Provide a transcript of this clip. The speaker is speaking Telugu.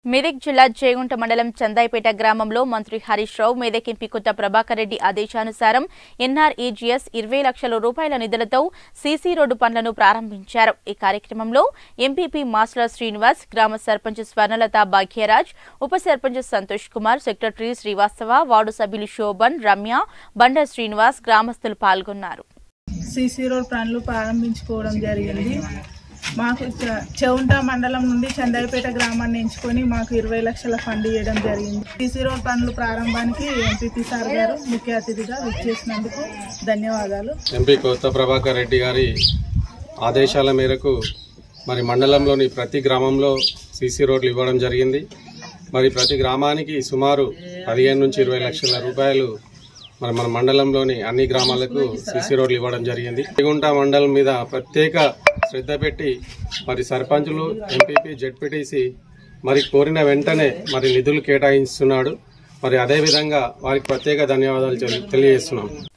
మెదక్ జిల్లా చేగుంట మండలం చందాయిపేట గ్రామంలో మంత్రి హరీష్ రావు మెదక్ ఎంపీ కొత్త ప్రభాకర్ రెడ్డి ఆదేశానుసారం ఎన్ఆర్ఈజీఎస్ ఇరవై లక్షల రూపాయల నిధులతో సీసీ రోడ్డు పనులను ప్రారంభించారు ఈ కార్యక్రమంలో ఎంపీపీ మాస్ల శ్రీనివాస్ గ్రామ సర్పంచ్ స్వర్ణలత భాగ్యరాజ్ ఉప సర్పంచ్ సంతోష్ కుమార్ సెక్రటరీ శ్రీవాస్తవ వార్డు సభ్యులు శోభన్ రమ్య బండ శ్రీనివాస్ గ్రామస్తులు పాల్గొన్నారు సీసీ రోడ్ పనులు ప్రారంభించుకోవడం జరిగింది మాకు చ- చెవుంట మండలం నుండి చందాయిపేట గ్రామాన్ని ఎంచుకొని మాకు ఇరవై లక్షల ఫండ్ ఇవ్వడం జరిగింది సీసీ రోడ్ పనులు ప్రారంభానికి ఎంపీపీ సార్ గారు ముఖ్య అతిథిగా విచ్చేసినందుకు ధన్యవాదాలు ఎంపీ కొత్త ప్రభాకర్ రెడ్డి గారి ఆదేశాల మేరకు మరి మండలంలోని ప్రతి గ్రామంలో సీసీ రోడ్లు ఇవ్వడం జరిగింది మరి ప్రతి గ్రామానికి సుమారు పదిహేను నుంచి ఇరవై లక్షల రూపాయలు మరి మన మండలంలోని అన్ని గ్రామాలకు సీసీ రోడ్లు ఇవ్వడం జరిగింది రేగుంట మండలం మీద ప్రత్యేక శ్రద్ధ పెట్టి మరి సర్పంచులు ఎంపీపీ జెడ్పీటీసీ మరి కోరిన వెంటనే మరి నిధులు కేటాయిస్తున్నాడు మరి అదేవిధంగా వారికి ప్రత్యేక ధన్యవాదాలు తెలి- తెలియజేస్తున్నాం